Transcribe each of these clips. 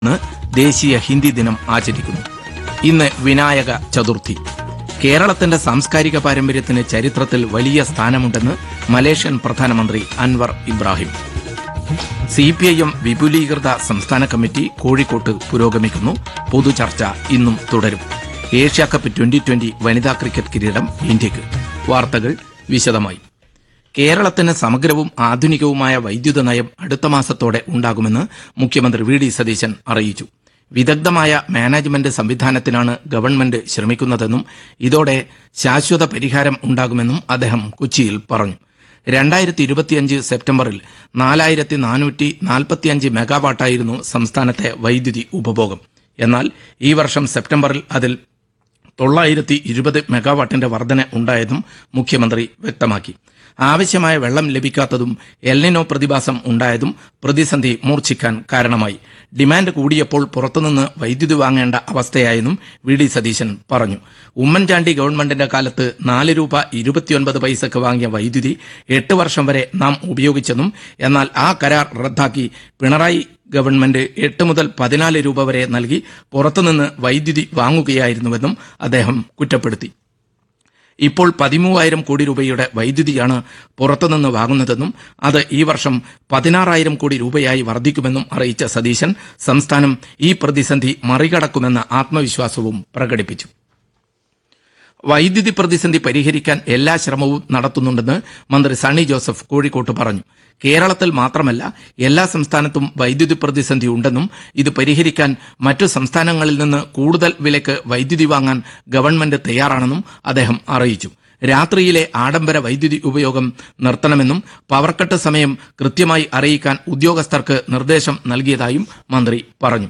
ഇന്ന് ദേശീയ ഹിന്ദി ദിനം ആചരിക്കുന്നു ഇന്ന് വിനായക ചതുർത്ഥി കേരളത്തിന്റെ സാംസ്കാരിക പാരമ്പര്യത്തിന് ചരിത്രത്തിൽ വലിയ സ്ഥാനമുണ്ടെന്ന് മലേഷ്യൻ പ്രധാനമന്ത്രി Anwar Ibrahim C P I M വിപുലീകൃത സംസ്ഥാന കമ്മിറ്റി കോഴിക്കോട്ട് പുരോഗമിക്കുന്നു പൊതുചർച്ച ഇന്നും തുടരും ഏഷ്യ കപ്പ് ട്വന്റി ട്വന്റി വനിതാ ക്രിക്കറ്റ് കിരീടം ഇന്ത്യക്ക് വാർത്തകൾ വിശദമായി കേരളത്തിന് സമഗ്രവും ആധുനികവുമായ വൈദ്യുത നയം അടുത്ത മാസത്തോടെ ഉണ്ടാകുമെന്ന് മുഖ്യമന്ത്രി വി ഡി സതീശൻ അറിയിച്ചു വിദഗ്ധമായ മാനേജ്മെന്റ് സംവിധാനത്തിനാണ് ഗവൺമെന്റ് ശ്രമിക്കുന്നതെന്നും ഇതോടെ ശാശ്വത പരിഹാരം ഉണ്ടാകുമെന്നും അദ്ദേഹം കൊച്ചിയിൽ പറഞ്ഞു രണ്ടായിരത്തി ഇരുപത്തിയഞ്ച് സെപ്റ്റംബറിൽ നാലായിരത്തി നാനൂറ്റി നാൽപ്പത്തിയഞ്ച് മെഗാവാട്ടായിരുന്നു സംസ്ഥാനത്തെ വൈദ്യുതി ഉപഭോഗം എന്നാൽ ഈ വർഷം സെപ്റ്റംബറിൽ അതിൽ തൊള്ളായിരത്തി ഇരുപത് മെഗാവാട്ടിന്റെ വർധന ഉണ്ടായതും മുഖ്യമന്ത്രി വ്യക്തമാക്കി ആവശ്യമായ വെള്ളം ലഭിക്കാത്തതും എൽനിനോ പ്രതിഭാസം ഉണ്ടായതും പ്രതിസന്ധി മൂർച്ഛിക്കാൻ കാരണമായി ഡിമാൻഡ് കൂടിയപ്പോൾ പുറത്തുനിന്ന് വൈദ്യുതി വാങ്ങേണ്ട അവസ്ഥയായെന്നും വി ഡി സതീശൻ പറഞ്ഞു ഉമ്മൻചാണ്ടി ഗവൺമെന്റിന്റെ കാലത്ത് നാല് രൂപ ഇരുപത്തിയൊൻപത് പൈസക്ക് വാങ്ങിയ വൈദ്യുതി എട്ട് വർഷം വരെ നാം ഉപയോഗിച്ചെന്നും എന്നാൽ ആ കരാർ റദ്ദാക്കി പിണറായി ഗവൺമെന്റ് എട്ട് മുതൽ പതിനാല് രൂപ വരെ നൽകി പുറത്തുനിന്ന് വൈദ്യുതി വാങ്ങുകയായിരുന്നുവെന്നും അദ്ദേഹം കുറ്റപ്പെടുത്തി ഇപ്പോൾ പതിമൂവായിരം കോടി രൂപയുടെ വൈദ്യുതിയാണ് പുറത്തുനിന്ന് വാങ്ങുന്നതെന്നും അത് ഈ വർഷം പതിനാറായിരം കോടി രൂപയായി വർദ്ധിക്കുമെന്നും അറിയിച്ച സതീശൻ സംസ്ഥാനം ഈ പ്രതിസന്ധി മറികടക്കുമെന്ന ആത്മവിശ്വാസവും പ്രകടിപ്പിച്ചു വൈദ്യുതി പ്രതിസന്ധി പരിഹരിക്കാൻ എല്ലാ ശ്രമവും നടത്തുന്നുണ്ടെന്ന് മന്ത്രി സണ്ണി ജോസഫ് കോഴിക്കോട്ട് പറഞ്ഞു കേരളത്തിൽ മാത്രമല്ല എല്ലാ സംസ്ഥാനത്തും വൈദ്യുതി പ്രതിസന്ധി ഉണ്ടെന്നും ഇത് പരിഹരിക്കാൻ മറ്റു സംസ്ഥാനങ്ങളിൽ നിന്ന് കൂടുതൽ വിലക്ക് വൈദ്യുതി വാങ്ങാൻ ഗവൺമെന്റ് തയ്യാറാണെന്നും അദ്ദേഹം അറിയിച്ചു രാത്രിയിലെ ആഡംബര വൈദ്യുതി ഉപയോഗം നിർത്തണമെന്നും പവർ കട്ട് സമയം കൃത്യമായി അറിയിക്കാൻ ഉദ്യോഗസ്ഥർക്ക് നിർദ്ദേശം നൽകിയതായും മന്ത്രി പറഞ്ഞു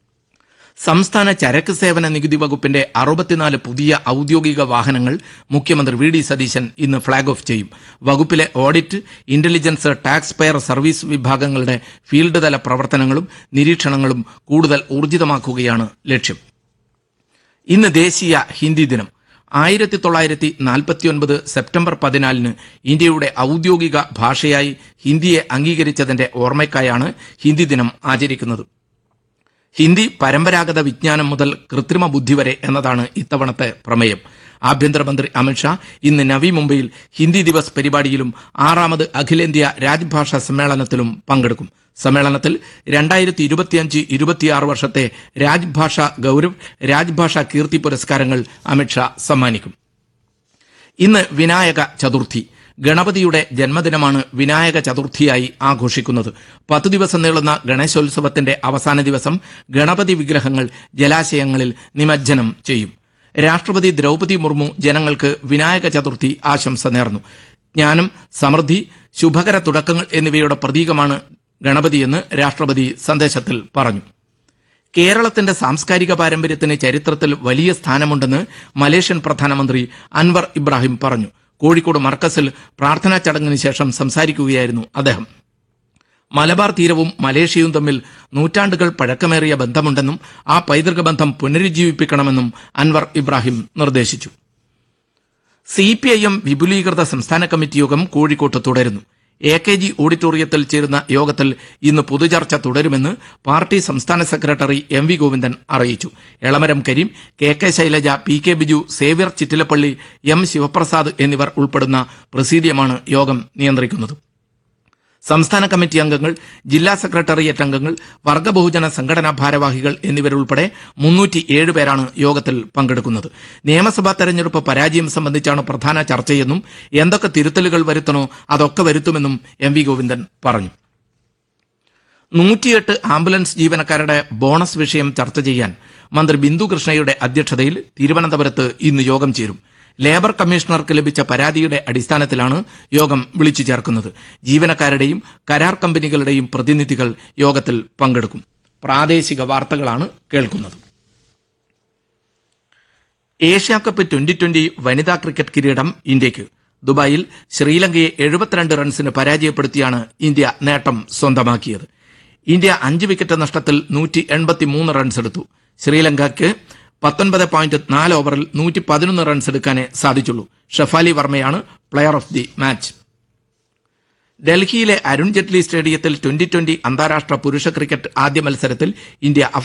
സംസ്ഥാന ചരക്ക് സേവന നികുതി വകുപ്പിന്റെ അറുപത്തിനാല് പുതിയ ഔദ്യോഗിക വാഹനങ്ങൾ മുഖ്യമന്ത്രി വി ഡി സതീശൻ ഇന്ന് ഫ്ളാഗ് ഓഫ് ചെയ്യും വകുപ്പിലെ audit intelligence tax payer service വിഭാഗങ്ങളുടെ ഫീൽഡ് തല പ്രവർത്തനങ്ങളും നിരീക്ഷണങ്ങളും കൂടുതൽ ഊർജിതമാക്കുകയാണ് ലക്ഷ്യം ഇന്ന് ദേശീയ ഹിന്ദി ദിനം ആയിരത്തി തൊള്ളായിരത്തി നാൽപ്പത്തിയൊൻപത് സെപ്റ്റംബർ പതിനാലിന് ഇന്ത്യയുടെ ഔദ്യോഗിക ഭാഷയായി ഹിന്ദിയെ അംഗീകരിച്ചതിന്റെ ഓർമ്മയ്ക്കായാണ് ഹിന്ദി ദിനം ആചരിക്കുന്നത് ഹിന്ദി പരമ്പരാഗത വിജ്ഞാനം മുതൽ കൃത്രിമ ബുദ്ധി വരെ എന്നതാണ് ഇത്തവണത്തെ പ്രമേയം ആഭ്യന്തരമന്ത്രി അമിത്ഷാ ഇന്ന് നവി മുംബൈയിൽ ഹിന്ദി ദിവസ് പരിപാടിയിലും ആറാമത് അഖിലേന്ത്യാ രാജ്ഭാഷാ സമ്മേളനത്തിലും പങ്കെടുക്കും സമ്മേളനത്തിൽ രണ്ടായിരത്തി ഇരുപത്തിയഞ്ച് ഇരുപത്തിയാറ് വർഷത്തെ രാജ്ഭാഷ ഗൌരവ് രാജ്ഭാഷ കീർത്തി പുരസ്കാരങ്ങൾ അമിത്ഷാ സമ്മാനിക്കും ഇന്ന് വിനായക ചതുർത്ഥി ഗണപതിയുടെ ജന്മദിനമാണ് വിനായക ചതുർത്ഥിയായി ആഘോഷിക്കുന്നത് പത്തു ദിവസം നീളുന്ന ഗണേശോത്സവത്തിന്റെ അവസാന ദിവസം ഗണപതി വിഗ്രഹങ്ങൾ ജലാശയങ്ങളിൽ നിമജ്ജനം ചെയ്യും രാഷ്ട്രപതി ദ്രൗപതി മുർമു ജനങ്ങൾക്ക് വിനായക ചതുർത്ഥി ആശംസ നേർന്നു ജ്ഞാനം സമൃദ്ധി ശുഭകര തുടക്കങ്ങൾ എന്നിവയുടെ പ്രതീകമാണ് ഗണപതിയെന്ന് രാഷ്ട്രപതി സന്ദേശത്തിൽ പറഞ്ഞു കേരളത്തിന്റെ സാംസ്കാരിക പാരമ്പര്യത്തിന് ചരിത്രത്തിൽ വലിയ സ്ഥാനമുണ്ടെന്ന് മലേഷ്യൻ പ്രധാനമന്ത്രി അൻവർ ഇബ്രാഹിം പറഞ്ഞു കോഴിക്കോട് മർക്കസിൽ പ്രാർത്ഥനാ ചടങ്ങിന് ശേഷം സംസാരിക്കുകയായിരുന്നു അദ്ദേഹം മലബാർ തീരവും മലേഷ്യയും തമ്മിൽ നൂറ്റാണ്ടുകൾ പഴക്കമേറിയ ബന്ധമുണ്ടെന്നും ആ പൈതൃക ബന്ധം പുനരുജ്ജീവിപ്പിക്കണമെന്നും അൻവർ ഇബ്രാഹിം നിർദ്ദേശിച്ചു സി പി ഐ എം വിപുലീകൃത സംസ്ഥാന കമ്മിറ്റി യോഗം കോഴിക്കോട്ട് തുടരുന്നു എ കെ ജി ഓഡിറ്റോറിയത്തിൽ ചേരുന്ന യോഗത്തിൽ ഇന്ന് പൊതുചർച്ച തുടരുമെന്ന് പാർട്ടി സംസ്ഥാന സെക്രട്ടറി എം വി ഗോവിന്ദൻ അറിയിച്ചു Elamaram Kareem K K Shailaja P K Biju Xavier Chittilappally M Sivaprasad എന്നിവർ ഉൾപ്പെടുന്ന പ്രസീഡിയമാണ് യോഗം നിയന്ത്രിക്കുന്നത് സംസ്ഥാന കമ്മിറ്റി അംഗങ്ങൾ ജില്ലാ സെക്രട്ടേറിയറ്റ് അംഗങ്ങൾ വർഗ ബഹുജന സംഘടനാ ഭാരവാഹികൾ എന്നിവരുൾപ്പെടെ മുന്നൂറ്റി ഏഴ് പേരാണ് യോഗത്തിൽ പങ്കെടുക്കുന്നത് നിയമസഭാ തെരഞ്ഞെടുപ്പ് പരാജയം സംബന്ധിച്ചാണ് പ്രധാന ചർച്ചയെന്നും എന്തൊക്കെ തിരുത്തലുകൾ വരുത്തണോ അതൊക്കെ വരുത്തുമെന്നും എം വി ഗോവിന്ദൻ പറഞ്ഞു നൂറ്റിയെട്ട് ആംബുലൻസ് ജീവനക്കാരുടെ ബോണസ് വിഷയം ചർച്ച ചെയ്യാൻ മന്ത്രി ബിന്ദു കൃഷ്ണയുടെ അധ്യക്ഷതയിൽ തിരുവനന്തപുരത്ത് ഇന്ന് യോഗം ചേരും ലേബർ കമ്മീഷണർക്ക് ലഭിച്ച പരാതിയുടെ അടിസ്ഥാനത്തിലാണ് യോഗം വിളിച്ചു ചേർക്കുന്നത് ജീവനക്കാരുടെയും കരാർ കമ്പനികളുടെയും പ്രതിനിധികൾ യോഗത്തിൽ പങ്കെടുക്കും പ്രാദേശിക വാർത്തകളാണ് കേൾക്കുന്നത് ഏഷ്യ കപ്പ് ട്വന്റി ട്വന്റി വനിതാ ക്രിക്കറ്റ് കിരീടം ഇന്ത്യക്ക് ദുബായിൽ ശ്രീലങ്കയെ എഴുപത്തിരണ്ട് റൺസിന് പരാജയപ്പെടുത്തിയാണ് ഇന്ത്യ നേട്ടം സ്വന്തമാക്കിയത് ഇന്ത്യ അഞ്ച് വിക്കറ്റ് നഷ്ടത്തിൽ നൂറ്റി എൺപത്തിമൂന്ന് റൺസ് എടുത്തു ശ്രീലങ്കയ്ക്ക് പത്തൊൻപത് പോയിന്റ് നാല് ഓവറിൽ നൂറ്റി പതിനൊന്ന് റൺസ് എടുക്കാനേ സാധിച്ചുള്ളൂ ഷഫാലി വർമ്മയാണ് പ്ലെയർ ഓഫ് ദി മാച്ച് ഡൽഹിയിലെ അരുൺ ജെയ്റ്റ്ലി സ്റ്റേഡിയത്തിൽ ട്വന്റി ട്വന്റി അന്താരാഷ്ട്ര പുരുഷ ക്രിക്കറ്റ് ആദ്യ മത്സരത്തിൽ ഇന്ത്യ